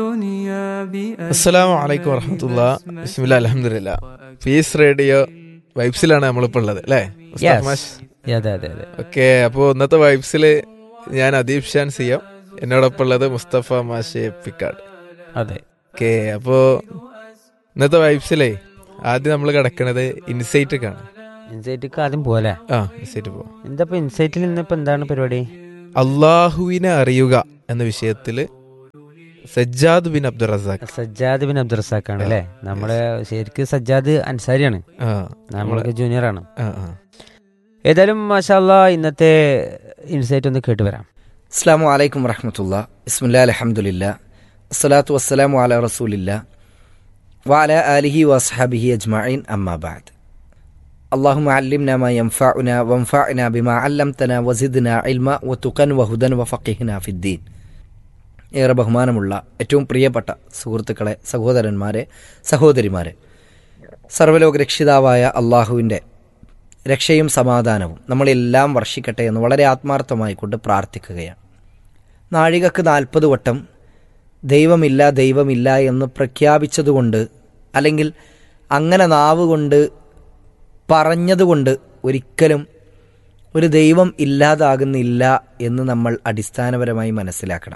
അസ്സലാമു അലൈക്കും വറഹമത്തുള്ള ബിസ്മില്ല അലഹമില്ല പീസ് റേഡിയോ വൈബ്സിലാണ് നമ്മളിപ്പോൾ ഉള്ളത് അല്ലേ മുസ്തഫ മാഷ് അതെ അതെ അതെ ഓക്കെ അപ്പോൾ ഇന്നത്തെ വൈബ്സിൽ ഞാൻ അദീപ് ഷാൻ സിയാം എന്നോടൊപ്പം ഉള്ളത് മുസ്തഫ മാഷ് പിക്കാട് അതെ ഓക്കെ അപ്പോൾ ഇന്നത്തെ വൈബ്സിലേ ആദ്യം നമ്മൾ കിടക്കണത് ഇൻസൈറ്റ് കാണാം ഇൻസൈറ്റിക്ക് ആദ്യം പോലെ ആ ഇൻസൈറ്റ് പോവാം എന്താ ഇപ്പൊ ഇൻസൈറ്റിൽ ഇന്നിപ്പോ എന്താണ് പരിപാടി അള്ളാഹുവിനെ അറിയുക എന്ന വിഷയത്തിൽ സജ്ജാദ് ബിൻ അബ്ദുൾ റസാഖ് സജ്ജാദ് ബിൻ അബ്ദുൾ റസാഖാണ് അല്ലേ നമ്മുടെ ശരിക്ക് സജ്ജാദ് അൻസാരിയാണ് ആ നമ്മൾക്ക് ജൂനിയർ ആണ് ആ ആ ഏതായാലും മാഷാല്ല ഇന്നത്തെ ഇൻസൈറ്റ് ഒന്ന് കേട്ട് വരാം അസ്സാം വലൈക്കും വറഹമത്തുള്ള ബിസ്മില്ലാ അലഹമുല്ല അസ്സലാത്തു വസ്സലാമു അല റസൂലില്ല വഅല ആലിഹി വസ്ഹബിഹി അജ്മഈൻ അമ്മാ ബഅദ് اللهم علمنا ما ينفعنا وانفعنا بما علمتنا وزدنا علما وتقا وهدى وفقهنا في الدين ഏറെ ബഹുമാനമുള്ള ഏറ്റവും പ്രിയപ്പെട്ട സുഹൃത്തുക്കളെ സഹോദരന്മാരെ സഹോദരിമാരെ സർവ്വലോക രക്ഷിതാവായ അള്ളാഹുവിൻ്റെ രക്ഷയും സമാധാനവും നമ്മളെല്ലാം വർഷിക്കട്ടെ എന്ന് വളരെ ആത്മാർത്ഥമായി കൊണ്ട് പ്രാർത്ഥിക്കുകയാണ് നാഴികക്ക് നാൽപ്പത് വട്ടം ദൈവമില്ല ദൈവമില്ല എന്ന് പ്രഖ്യാപിച്ചതുകൊണ്ട് അല്ലെങ്കിൽ അങ്ങനെ നാവ് കൊണ്ട് പറഞ്ഞതുകൊണ്ട് ഒരിക്കലും ഒരു ദൈവം ഇല്ലാതാകുന്നില്ല എന്ന് നമ്മൾ അടിസ്ഥാനപരമായി മനസ്സിലാക്കണം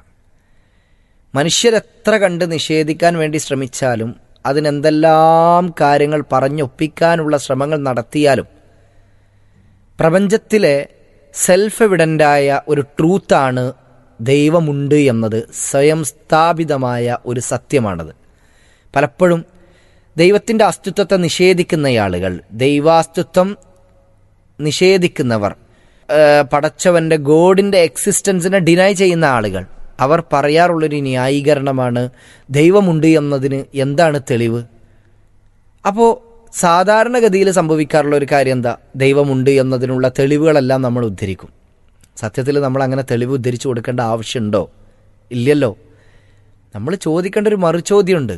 മനുഷ്യരെത്ര കണ്ട് നിഷേധിക്കാൻ വേണ്ടി ശ്രമിച്ചാലും അതിനെന്തെല്ലാം കാര്യങ്ങൾ പറഞ്ഞൊപ്പിക്കാനുള്ള ശ്രമങ്ങൾ നടത്തിയാലും പ്രപഞ്ചത്തിലെ സെൽഫ് എവിഡൻ്റായ ഒരു ട്രൂത്താണ് ദൈവമുണ്ട് എന്നത് സ്വയം സ്ഥാപിതമായ ഒരു സത്യമാണത് പലപ്പോഴും ദൈവത്തിൻ്റെ അസ്തിത്വത്തെ നിഷേധിക്കുന്ന ആളുകൾ ദൈവാസ്തിത്വം നിഷേധിക്കുന്നവർ ഏഹ് പടച്ചവൻ്റെ ഗോഡിൻ്റെ എക്സിസ്റ്റൻസിനെ ഡിനൈ ചെയ്യുന്ന ആളുകൾ അവർ പറയാറുള്ളൊരു ന്യായീകരണമാണ് ദൈവമുണ്ട് എന്നതിന് എന്താണ് തെളിവ് അപ്പോൾ സാധാരണഗതിയിൽ സംഭവിക്കാറുള്ള ഒരു കാര്യം എന്താ ദൈവമുണ്ട് എന്നതിനുള്ള തെളിവുകളെല്ലാം നമ്മൾ ഉദ്ധരിക്കും സത്യത്തിൽ നമ്മൾ അങ്ങനെ തെളിവ് ഉദ്ധരിച്ചു കൊടുക്കേണ്ട ആവശ്യമുണ്ടോ ഇല്ലല്ലോ നമ്മൾ ചോദിക്കേണ്ട ഒരു മറുചോദ്യമുണ്ട്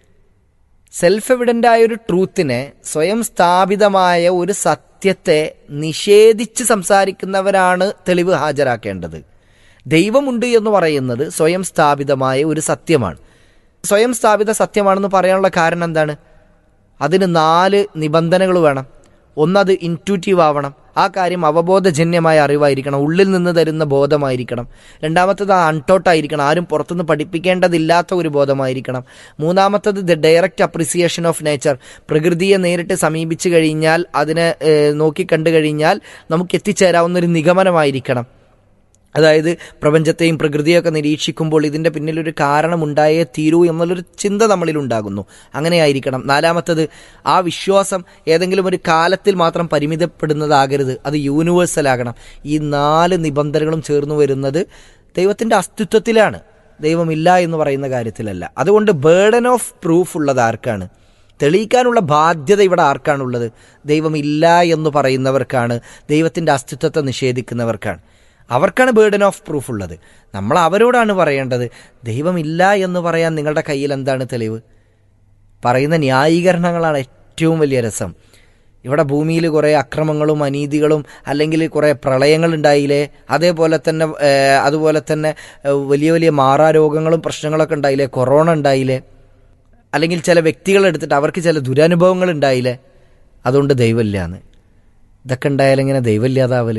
സെൽഫ് എവിഡൻ്റ് ആയ ഒരു ട്രൂത്തിനെ സ്വയം സ്ഥാപിതമായ ഒരു സത്യത്തെ നിഷേധിച്ച് സംസാരിക്കുന്നവരാണ് തെളിവ് ഹാജരാക്കേണ്ടത് ദൈവമുണ്ട് എന്ന് പറയുന്നത് സ്വയം സ്ഥാപിതമായ ഒരു സത്യമാണ് സ്വയം സ്ഥാപിത സത്യമാണെന്ന് പറയാനുള്ള കാരണം എന്താണ് അതിന് നാല് നിബന്ധനകൾ വേണം ഒന്നത് ഇൻറ്റ്യൂറ്റീവ് ആവണം ആ കാര്യം അവബോധജന്യമായ അറിവായിരിക്കണം ഉള്ളിൽ നിന്ന് തരുന്ന ബോധമായിരിക്കണം രണ്ടാമത്തത് അൺടോട്ടായിരിക്കണം ആരും പുറത്തുനിന്ന് പഠിപ്പിക്കേണ്ടതില്ലാത്ത ഒരു ബോധമായിരിക്കണം മൂന്നാമത്തത് the direct appreciation of nature പ്രകൃതിയെ നേരിട്ട് സമീപിച്ചു കഴിഞ്ഞാൽ അതിനെ ഏഹ്, നോക്കിക്കണ്ടു കഴിഞ്ഞാൽ നമുക്ക് എത്തിച്ചേരാവുന്ന ഒരു നിഗമനമായിരിക്കണം അതായത് പ്രപഞ്ചത്തെയും പ്രകൃതിയൊക്കെ നിരീക്ഷിക്കുമ്പോൾ ഇതിൻ്റെ പിന്നിലൊരു കാരണമുണ്ടായേ തീരൂ എന്നുള്ളൊരു ചിന്ത നമ്മളിൽ ഉണ്ടാകുന്നു അങ്ങനെയായിരിക്കണം നാലാമത്തത് ആ വിശ്വാസം ഏതെങ്കിലും ഒരു കാലത്തിൽ മാത്രം പരിമിതപ്പെടുന്നതാകരുത് അത് യൂണിവേഴ്സൽ ആകണം ഈ നാല് നിബന്ധനകളും ചേർന്ന് വരുന്നത് ദൈവത്തിൻ്റെ അസ്തിത്വത്തിലാണ് ദൈവമില്ല എന്ന് പറയുന്ന കാര്യത്തിലല്ല അതുകൊണ്ട് ബേർഡൻ ഓഫ് പ്രൂഫ് ഉള്ളത് ആർക്കാണ് തെളിയിക്കാനുള്ള ബാധ്യത ഇവിടെ ആർക്കാണുള്ളത് ദൈവമില്ല എന്ന് പറയുന്നവർക്കാണ് ദൈവത്തിൻ്റെ അസ്തിത്വത്തെ നിഷേധിക്കുന്നവർക്കാണ് അവർക്കാണ് ബേർഡൻ ഓഫ് പ്രൂഫ് ഉള്ളത് നമ്മൾ അവരോടാണ് പറയേണ്ടത് ദൈവമില്ല എന്ന് പറയാൻ നിങ്ങളുടെ കയ്യിൽ എന്താണ് തെളിവ് പറയുന്ന ന്യായീകരണങ്ങളാണ് ഏറ്റവും വലിയ രസം ഇവിടെ ഭൂമിയിൽ കുറേ അക്രമങ്ങളും അനീതികളും അല്ലെങ്കിൽ കുറേ പ്രളയങ്ങൾ ഉണ്ടായില്ലേ അതേപോലെ തന്നെ ഏഹ്, അതുപോലെ തന്നെ ഏഹ്, വലിയ വലിയ മാറാരോഗങ്ങളും പ്രശ്നങ്ങളൊക്കെ ഉണ്ടായില്ലേ കൊറോണ ഉണ്ടായില്ലേ അല്ലെങ്കിൽ ചില വ്യക്തികൾ എടുത്തിട്ട് അവർക്ക് ചില ദുരനുഭവങ്ങൾ ഉണ്ടായില്ലേ അതുകൊണ്ട് ദൈവമില്ല എന്ന് ഇതൊക്കെ ഉണ്ടായാലും ഇങ്ങനെ ദൈവമില്ലാതാവല്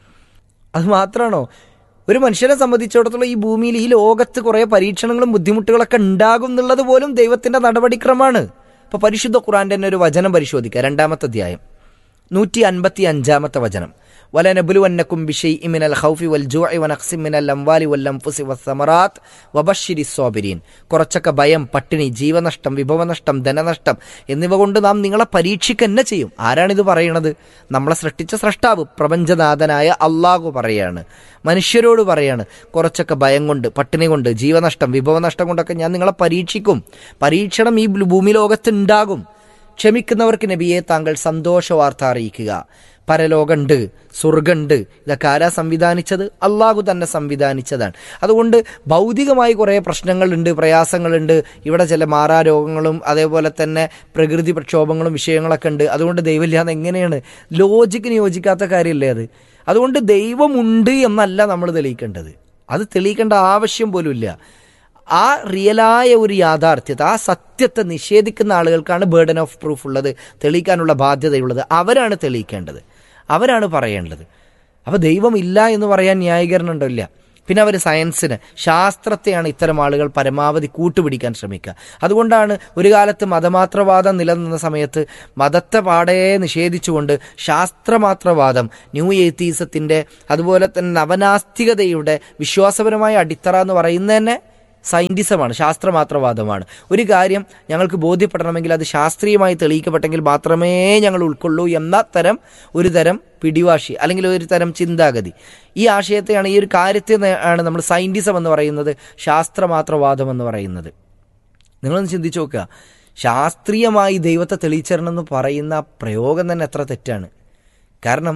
അത് മാത്രമാണോ ഒരു മനുഷ്യനെ സംബന്ധിച്ചിടത്തോളം ഈ ഭൂമിയിൽ ഈ ലോകത്ത് കുറേ പരീക്ഷണങ്ങളും ബുദ്ധിമുട്ടുകളൊക്കെ ഉണ്ടാകും എന്നുള്ളത് പോലും ദൈവത്തിന്റെ നടപടിക്രമമാണ് ഇപ്പൊ പരിശുദ്ധ ഖുറാന്റെ തന്നെ ഒരു വചനം പരിശോധിക്കുക രണ്ടാമത്തെ അധ്യായം നൂറ്റി അൻപത്തി അഞ്ചാമത്തെ വചനം വലനബുലുവന്നക്കും ബിഷൈ ഇമിനൽ ഹൗഫി വൽ ജൂഇ വനഖ്സിം മിനൽ അംവാലി വൽ അൻഫുസി വസ്സമറാത്ത് വബശ്ശിരി സ്വാബിരീൻ കുറച്ചൊക്കെ ഭയം പട്ടിണി ജീവനഷ്ടം വിഭവനഷ്ടം ധനനഷ്ടം എന്നിവ കൊണ്ട് നാം നിങ്ങളെ പരീക്ഷിക്കുക തന്നെ ചെയ്യും ആരാണിത് പറയണത് നമ്മളെ സൃഷ്ടിച്ച സൃഷ്ടാവ് പ്രപഞ്ചനാഥനായ അള്ളാഹു പറയാണ് മനുഷ്യരോട് പറയാണ് കുറച്ചൊക്കെ ഭയം കൊണ്ട് പട്ടിണി കൊണ്ട് ജീവനഷ്ടം വിഭവനഷ്ടം കൊണ്ടൊക്കെ ഞാൻ നിങ്ങളെ പരീക്ഷിക്കും പരീക്ഷണം ഈ ഭൂമി ലോകത്ത് ഉണ്ടാകും ക്ഷമിക്കുന്നവർക്ക് നബിയെ താങ്കൾ സന്തോഷ വാർത്ത അറിയിക്കുക പരലോകമുണ്ട് സ്വർഗമുണ്ട് ഇതൊക്കെ ആരാ സംവിധാനിച്ചത് അള്ളാഹു തന്നെ സംവിധാനിച്ചതാണ് അതുകൊണ്ട് ഭൗതികമായി കുറേ പ്രശ്നങ്ങളുണ്ട് പ്രയാസങ്ങളുണ്ട് ഇവിടെ ചില മാറാരോഗങ്ങളും അതേപോലെ തന്നെ പ്രകൃതി പ്രക്ഷോഭങ്ങളും വിഷയങ്ങളൊക്കെ ഉണ്ട് അതുകൊണ്ട് ദൈവമില്ലാന്ന് എങ്ങനെയാണ് ലോജിക്കിന് യോജിക്കാത്ത കാര്യമല്ലേ അത് അതുകൊണ്ട് ദൈവമുണ്ട് എന്നല്ല നമ്മൾ തെളിയിക്കേണ്ടത് അത് തെളിയിക്കേണ്ട ആവശ്യം പോലുമില്ല ആ റിയലായ ഒരു യാഥാർത്ഥ്യത്തെ ആ സത്യത്തെ നിഷേധിക്കുന്ന ആളുകൾക്കാണ് ബേർഡൻ ഓഫ് പ്രൂഫ് ഉള്ളത് തെളിയിക്കാനുള്ള ബാധ്യതയുള്ളത് അവരാണ് തെളിയിക്കേണ്ടത് അവരാണ് പറയേണ്ടത് അപ്പോൾ ദൈവം ഇല്ല എന്ന് പറയാൻ ന്യായീകരണം ഇല്ല പിന്നെ അവർ സയൻസിന് ശാസ്ത്രത്തെയാണ് ഇത്തരം ആളുകൾ പരമാവധി കൂട്ടുപിടിക്കാൻ ശ്രമിക്കുക അതുകൊണ്ടാണ് ഒരു കാലത്ത് മതമാത്രവാദം നിലനിന്ന സമയത്ത് മതത്തെ പാടെ നിഷേധിച്ചുകൊണ്ട് ശാസ്ത്രമാത്രവാദം ന്യൂ എയ്ത്തീസത്തിൻ്റെ അതുപോലെ തന്നെ നവനാസ്തികതയുടെ വിശ്വാസപരമായ അടിത്തറ എന്ന് പറയുന്നത് തന്നെ സയൻറ്റിസമാണ് ശാസ്ത്രമാത്രവാദമാണ് ഒരു കാര്യം ഞങ്ങൾക്ക് ബോധ്യപ്പെടണമെങ്കിൽ അത് ശാസ്ത്രീയമായി തെളിയിക്കപ്പെട്ടെങ്കിൽ മാത്രമേ ഞങ്ങൾ ഉൾക്കൊള്ളൂ എന്ന തരം ഒരു തരം പിടിവാശി അല്ലെങ്കിൽ ഒരു തരം ചിന്താഗതി ഈ ആശയത്തെയാണ് ഈ ഒരു കാര്യത്തെ ആണ് നമ്മൾ സയൻറ്റിസം എന്ന് പറയുന്നത് ശാസ്ത്രമാത്രവാദം എന്ന് പറയുന്നത് നിങ്ങളൊന്ന് ചിന്തിച്ചു നോക്കുക ശാസ്ത്രീയമായി ദൈവത്തെ തെളിയിച്ചരണം എന്ന് പറയുന്ന ആ പ്രയോഗം തന്നെ എത്ര തെറ്റാണ് കാരണം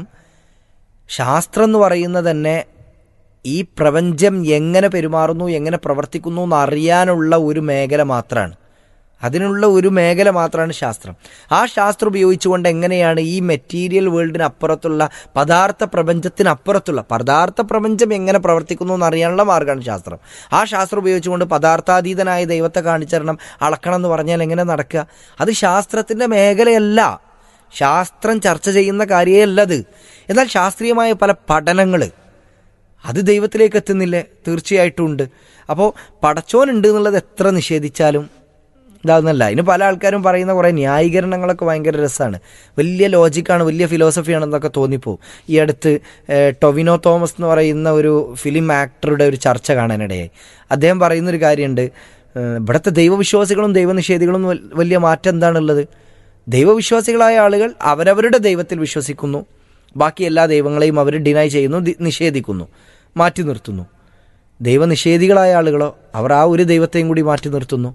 ശാസ്ത്രം എന്ന് പറയുന്നത് തന്നെ ഈ പ്രപഞ്ചം എങ്ങനെ പെരുമാറുന്നു എങ്ങനെ പ്രവർത്തിക്കുന്നു എന്ന് അറിയാനുള്ള ഒരു മേഖല മാത്രമാണ് അതിനുള്ള ഒരു മേഖല മാത്രമാണ് ശാസ്ത്രം ആ ശാസ്ത്രം ഉപയോഗിച്ചുകൊണ്ട് എങ്ങനെയാണ് ഈ മെറ്റീരിയൽ വേൾഡിന് അപ്പുറത്തുള്ള പദാർത്ഥ പ്രപഞ്ചത്തിന് അപ്പുറത്തുള്ള പദാർത്ഥ പ്രപഞ്ചം എങ്ങനെ പ്രവർത്തിക്കുന്നു എന്ന് അറിയാനുള്ള മാർഗ്ഗമാണ് ശാസ്ത്രം ആ ശാസ്ത്രം ഉപയോഗിച്ചുകൊണ്ട് പദാർത്ഥാതീതനായ ദൈവത്തെ കാണിച്ചരണം അളക്കണം എന്ന് പറഞ്ഞാൽ എങ്ങനെ നടക്കുക അത് ശാസ്ത്രത്തിൻ്റെ മേഖലയല്ല ശാസ്ത്രം ചർച്ച ചെയ്യുന്ന കാര്യമല്ല അത് എന്നാൽ ശാസ്ത്രീയമായ പല പഠനങ്ങൾ അത് ദൈവത്തിലേക്ക് എത്തുന്നില്ലേ തീർച്ചയായിട്ടും ഉണ്ട് അപ്പോൾ പടച്ചോനുണ്ട് എന്നുള്ളത് എത്ര നിഷേധിച്ചാലും ഇതാകുന്നല്ല ഇതിന് പല ആൾക്കാരും പറയുന്ന കുറേ ന്യായീകരണങ്ങളൊക്കെ ഭയങ്കര രസമാണ് വലിയ ലോജിക്കാണ് വലിയ ഫിലോസഫിയാണെന്നൊക്കെ തോന്നിപ്പോവും ഈ അടുത്ത് ഏഹ്, ടൊവിനോ തോമസ് എന്ന് പറയുന്ന ഒരു ഫിലിം ആക്ടറുടെ ഒരു ചർച്ച കാണാനിടയായി അദ്ദേഹം പറയുന്നൊരു കാര്യമുണ്ട് ഏഹ്, ഇവിടുത്തെ ദൈവവിശ്വാസികളും ദൈവനിഷേധികളും വൽ- വലിയ മാറ്റം എന്താണുള്ളത് ദൈവവിശ്വാസികളായ ആളുകൾ അവരവരുടെ ദൈവത്തിൽ വിശ്വസിക്കുന്നു ബാക്കി എല്ലാ ദൈവങ്ങളെയും അവർ ഡിനൈ ചെയ്യുന്നു ദി- നിഷേധിക്കുന്നു മാറ്റി നിർത്തുന്നു ദൈവനിഷേധികളായ ആളുകളോ അവർ ആ ഒരു ദൈവത്തെയും കൂടി മാറ്റി നിർത്തുന്നു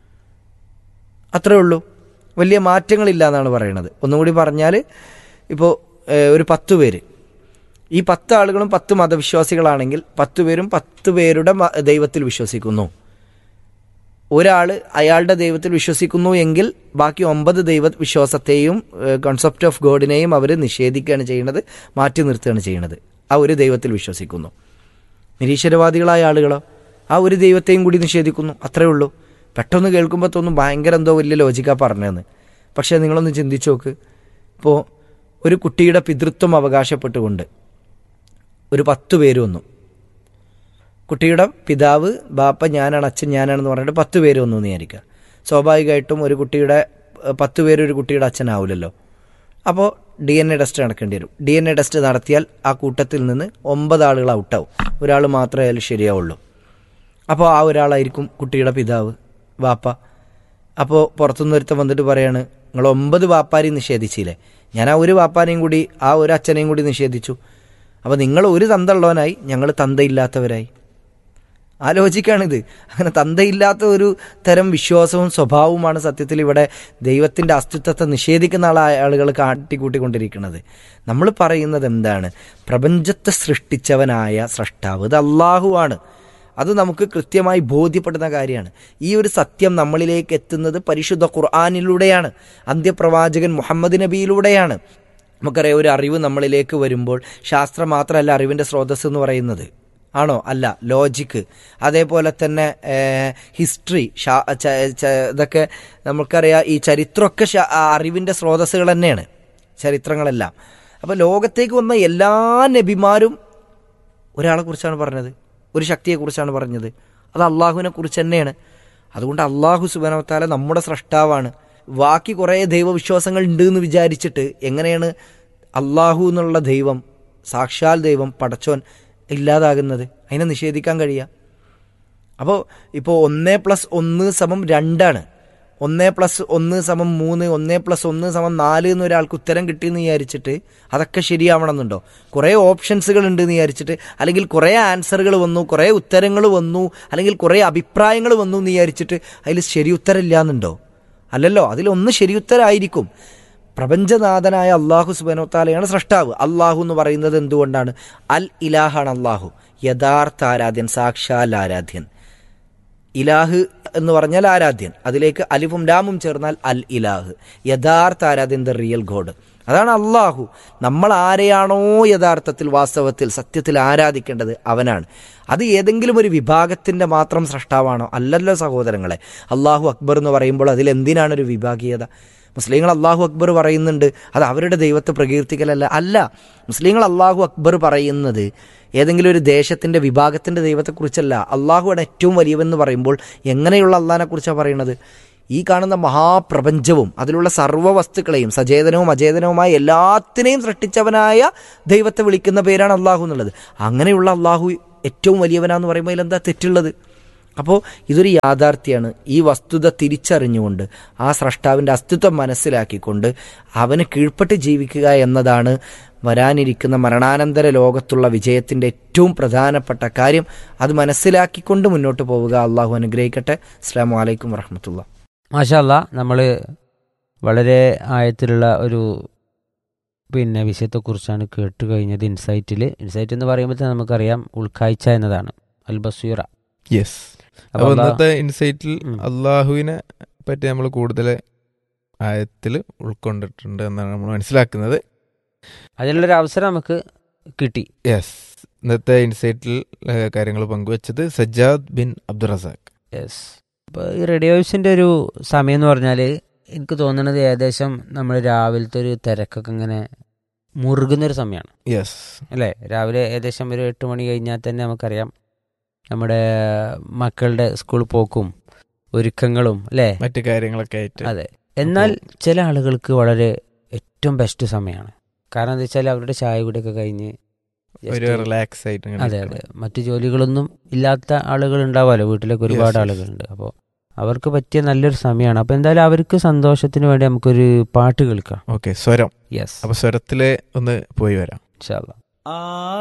അത്രേ ഉള്ളൂ വലിയ മാറ്റങ്ങളില്ല എന്നാണ് പറയുന്നത് ഒന്നും കൂടി പറഞ്ഞാൽ ഇപ്പോൾ ഒരു പത്ത് പേര് ഈ പത്ത് ആളുകളും പത്ത് മതവിശ്വാസികളാണെങ്കിൽ പത്ത് പേരും പത്ത് പേരുടെ മ- ദൈവത്തിൽ വിശ്വസിക്കുന്നു ഒരാൾ അയാളുടെ ദൈവത്തിൽ വിശ്വസിക്കുന്നു എങ്കിൽ ബാക്കി ഒമ്പത് ദൈവ വിശ്വാസത്തെയും കൺസെപ്റ്റ് ഓഫ് ഗോഡിനെയും അവർ നിഷേധിക്കുകയാണ് ചെയ്യുന്നത് മാറ്റി നിർത്തുകയാണ് ചെയ്യുന്നത് ആ ഒരു ദൈവത്തിൽ വിശ്വസിക്കുന്നു നിരീശ്വരവാദികളായ ആളുകളോ ആ ഒരു ദൈവത്തെയും കൂടി നിഷേധിക്കുന്നു അത്രേ ഉള്ളൂ പെട്ടെന്ന് കേൾക്കുമ്പോൾ തോന്നും ഭയങ്കര എന്തോ വലിയ ലോജിക്കാ പറഞ്ഞതെന്ന് പക്ഷേ നിങ്ങളൊന്ന് ചിന്തിച്ചു നോക്ക് ഇപ്പോൾ ഒരു കുട്ടിയുടെ പിതൃത്വം അവകാശപ്പെട്ടുകൊണ്ട് ഒരു പത്ത് പേര് വന്നു കുട്ടിയുടെ പിതാവ് ബാപ്പ ഞാനാണ് അച്ഛൻ ഞാനാണെന്ന് പറഞ്ഞിട്ട് പത്ത് പേര് വന്നു എന്ന് വിചാരിക്കുക സ്വാഭാവികമായിട്ടും ഒരു കുട്ടിയുടെ ഏഹ്, പത്ത് പേര് ഒരു കുട്ടിയുടെ അച്ഛനാവില്ലല്ലോ അപ്പോൾ ഡി എൻ എ ടെസ്റ്റ് നടക്കേണ്ടി വരും ഡി എൻ എ ടെസ്റ്റ് നടത്തിയാൽ ആ കൂട്ടത്തിൽ നിന്ന് ഒമ്പത് ആളുകൾ ഔട്ടാവും ഒരാൾ മാത്രമേ അതിൽ ശരിയാവുള്ളൂ അപ്പോൾ ആ ഒരാളായിരിക്കും കുട്ടിയുടെ പിതാവ് വാപ്പ അപ്പോൾ പുറത്തുനിന്ന് ഒരുത്തം വന്നിട്ട് പറയാണ് നിങ്ങൾ ഒമ്പത് വാപ്പാരെയും നിഷേധിച്ചില്ലേ ഞാൻ ആ ഒരു വാപ്പാനെയും കൂടി ആ ഒരു അച്ഛനെയും കൂടി നിഷേധിച്ചു അപ്പോൾ നിങ്ങൾ ഒരു തന്തയുള്ളവനായി ഞങ്ങൾ തന്തയില്ലാത്തവരായി ആ ലോജിക്കാണിത് അങ്ങനെ തന്തയില്ലാത്ത ഒരു തരം വിശ്വാസവും സ്വഭാവവുമാണ് സത്യത്തിൽ ഇവിടെ ദൈവത്തിൻ്റെ അസ്തിത്വത്തെ നിഷേധിക്കുന്ന ആളായ ആളുകൾ കാട്ടിക്കൂട്ടിക്കൊണ്ടിരിക്കുന്നത് നമ്മൾ പറയുന്നത് എന്താണ് പ്രപഞ്ചത്തെ സൃഷ്ടിച്ചവനായ സ്രഷ്ടാവ് ഇത് അള്ളാഹുവാണ് അത് നമുക്ക് കൃത്യമായി ബോധ്യപ്പെടുന്ന കാര്യമാണ് ഈ ഒരു സത്യം നമ്മളിലേക്ക് എത്തുന്നത് പരിശുദ്ധ ഖുർആാനിലൂടെയാണ് അന്ത്യപ്രവാചകൻ മുഹമ്മദ് നബിയിലൂടെയാണ് നമുക്കറിയാം ഒരു അറിവ് നമ്മളിലേക്ക് വരുമ്പോൾ ശാസ്ത്രം മാത്രമല്ല അറിവിൻ്റെ സ്രോതസ്സ് എന്ന് പറയുന്നത് ആണോ അല്ല ലോജിക്ക് അതേപോലെ തന്നെ ഹിസ്റ്ററി ഇതൊക്കെ നമുക്കറിയാം ഈ ചരിത്രമൊക്കെ ശാ- ആ അറിവിൻ്റെ സ്രോതസ്സുകൾ തന്നെയാണ് ചരിത്രങ്ങളെല്ലാം അപ്പോൾ ലോകത്തേക്ക് വന്ന എല്ലാ നബിമാരും ഒരാളെ കുറിച്ചാണ് പറഞ്ഞത് ഒരു ശക്തിയെക്കുറിച്ചാണ് പറഞ്ഞത് അത് അള്ളാഹുവിനെ കുറിച്ച് തന്നെയാണ് അതുകൊണ്ട് അള്ളാഹു സുബനവത്താല നമ്മുടെ സ്രഷ്ടാവാണ് ബാക്കി കുറേ ദൈവവിശ്വാസങ്ങൾ ഉണ്ട് എന്ന് വിചാരിച്ചിട്ട് എങ്ങനെയാണ് അള്ളാഹു എന്നുള്ള ദൈവം സാക്ഷാൽ ദൈവം പടച്ചോൻ ഇല്ലാതാകുന്നത് അതിനെ നിഷേധിക്കാൻ കഴിയുക അപ്പോൾ ഇപ്പോൾ ഒന്ന് പ്ലസ് ഒന്ന് സമം രണ്ടാണ് ഒന്ന് പ്ലസ് ഒന്ന് സമം മൂന്ന് ഒന്ന് പ്ലസ് ഒന്ന് സമം നാല് എന്ന് ഒരാൾക്ക് ഉത്തരം കിട്ടിയെന്ന് വിചാരിച്ചിട്ട് അതൊക്കെ ശരിയാവണമെന്നുണ്ടോ കുറേ ഓപ്ഷൻസുകൾ ഉണ്ട് എന്ന് വിചാരിച്ചിട്ട് അല്ലെങ്കിൽ കുറേ ആൻസറുകൾ വന്നു കുറേ ഉത്തരങ്ങൾ വന്നു അല്ലെങ്കിൽ കുറേ അഭിപ്രായങ്ങൾ വന്നു എന്ന് വിചാരിച്ചിട്ട് അതിൽ ശരി ഉത്തരം ഇല്ലാന്നുണ്ടോ അല്ലല്ലോ അതിലൊന്ന് ശരി ഉത്തരമായിരിക്കും പ്രപഞ്ചനാഥനായ അള്ളാഹു സുബനോത്താലയാണ് സൃഷ്ടാവ് അള്ളാഹു എന്ന് പറയുന്നത് എന്തുകൊണ്ടാണ് അൽ ഇലാഹാണ് അള്ളാഹു യഥാർത്ഥ ആരാധ്യൻ സാക്ഷാൽ ആരാധ്യൻ ഇലാഹ് എന്ന് പറഞ്ഞാൽ ആരാധ്യൻ അതിലേക്ക് അലിഫും ലാമും ചേർന്നാൽ അൽ ഇലാഹ് യഥാർത്ഥ ആരാധ്യൻ ദ റിയൽ ഗോഡ് അതാണ് അള്ളാഹു നമ്മൾ ആരെയാണോ യഥാർത്ഥത്തിൽ വാസ്തവത്തിൽ സത്യത്തിൽ ആരാധിക്കേണ്ടത് അവനാണ് അത് ഏതെങ്കിലും ഒരു വിഭാഗത്തിൻ്റെ മാത്രം സൃഷ്ടാവാണോ അല്ലല്ലോ സഹോദരങ്ങളെ അള്ളാഹു അക്ബർ എന്ന് പറയുമ്പോൾ അതിൽ എന്തിനാണ് ഒരു വിഭാഗീയത മുസ്ലിങ്ങൾ അള്ളാഹു അക്ബർ പറയുന്നുണ്ട് അത് അവരുടെ ദൈവത്തെ പ്രകീർത്തിക്കലല്ല അല്ല മുസ്ലിങ്ങൾ അള്ളാഹു അക്ബർ പറയുന്നത് ഏതെങ്കിലും ഒരു ദേശത്തിൻ്റെ വിഭാഗത്തിൻ്റെ ദൈവത്തെക്കുറിച്ചല്ല അള്ളാഹുവാണ് ഏറ്റവും വലിയവെന്ന് പറയുമ്പോൾ എങ്ങനെയുള്ള അള്ളാഹിനെ കുറിച്ചാണ് പറയുന്നത് ഈ കാണുന്ന മഹാപ്രപഞ്ചവും അതിലുള്ള സർവ്വ വസ്തുക്കളെയും സചേതനവും അചേതനവുമായ എല്ലാത്തിനെയും സൃഷ്ടിച്ചവനായ ദൈവത്തെ വിളിക്കുന്ന പേരാണ് അള്ളാഹു എന്നുള്ളത് അങ്ങനെയുള്ള അള്ളാഹു ഏറ്റവും വലിയവനാന്ന് പറയുമ്പോൾ അതിലെന്താ തെറ്റുള്ളത് അപ്പോൾ ഇതൊരു യാഥാർത്ഥ്യമാണ് ഈ വസ്തുത തിരിച്ചറിഞ്ഞുകൊണ്ട് ആ സ്രഷ്ടാവിൻ്റെ അസ്തിത്വം മനസ്സിലാക്കിക്കൊണ്ട് അവന് കീഴ്പ്പെട്ട് ജീവിക്കുക എന്നതാണ് വരാനിരിക്കുന്ന മരണാനന്തര ലോകത്തുള്ള വിജയത്തിൻ്റെ ഏറ്റവും പ്രധാനപ്പെട്ട കാര്യം അത് മനസ്സിലാക്കിക്കൊണ്ട് മുന്നോട്ട് പോവുക അള്ളാഹു അനുഗ്രഹിക്കട്ടെ അസ്സാം വലൈക്കും വറഹമത്തുള്ള മാഷല്ല നമ്മൾ വളരെ ആഴത്തിലുള്ള ഒരു പിന്നെ വിഷയത്തെക്കുറിച്ചാണ് കേട്ട് കഴിഞ്ഞത് ഇൻസൈറ്റിൽ ഇൻസൈറ്റ് എന്ന് പറയുമ്പോൾ തന്നെ നമുക്കറിയാം ഉൾക്കാഴ്ച എന്നതാണ് അൽ ബസീറ യെസ് അപ്പൊ അപ്പൊ അള്ളാ- ഇന്നത്തെ ഇൻസൈറ്റിൽ ഉം. അള്ളാഹുവിനെ പറ്റി നമ്മൾ കൂടുതൽ ആയത്തിൽ ഉൾക്കൊണ്ടിട്ടുണ്ട് എന്നാണ് നമ്മൾ മനസ്സിലാക്കുന്നത് അതിനുള്ളൊരു അവസരം നമുക്ക് കിട്ടി യെസ് ഇന്നത്തെ ഇൻസൈറ്റിൽ കാര്യങ്ങൾ പങ്കുവച്ചത് സജ്ജാദ് ബിൻ അബ്ദുറസാഖ് യെസ് ഇപ്പോൾ ഈ റേഡിയോസിൻ്റെ ഒരു സമയം എന്ന് പറഞ്ഞാൽ എനിക്ക് തോന്നുന്നത് ഏകദേശം നമ്മൾ രാവിലത്തെ ഒരു തിരക്കൊക്കെ ഇങ്ങനെ മുറുകുന്നൊരു സമയമാണ് യെസ് അല്ലേ രാവിലെ ഏകദേശം ഒരു എട്ട് മണി കഴിഞ്ഞാൽ തന്നെ നമുക്കറിയാം നമ്മുടെ മക്കളുടെ സ്കൂൾ പോക്കും ഒരുക്കങ്ങളും അല്ലേ മറ്റു കാര്യങ്ങളൊക്കെ ആയിട്ട് അതെ എന്നാൽ ചില ആളുകൾക്ക് വളരെ ഏറ്റവും ബെസ്റ്റ് സമയമാണ് കാരണം എന്താ വെച്ചാൽ അവരുടെ ചായ കൂടിയൊക്കെ കഴിഞ്ഞ് ഒരു just റിലാക്സ് ആയിട്ട് ഇങ്ങനെ അതെ ഇരിക്കണം. അതെ മറ്റു ജോലികളൊന്നും ഇല്ലാത്ത ആളുകൾ ഉണ്ടാവുമല്ലോ വീട്ടിലൊക്കെ ഒരുപാട് Yes, yes. ആളുകളുണ്ട് അപ്പോൾ അവർക്ക് പറ്റിയ നല്ലൊരു സമയമാണ് അപ്പോൾ എന്തായാലും അവർക്ക് സന്തോഷത്തിന് വേണ്ടി നമുക്കൊരു പാട്ട് കേൾക്കാം ഓക്കെ സ്വരം യെസ് അപ്പൊ സ്വരത്തിലെ ഒന്ന് പോയി വരാം ഇൻഷാല്ലാ ആ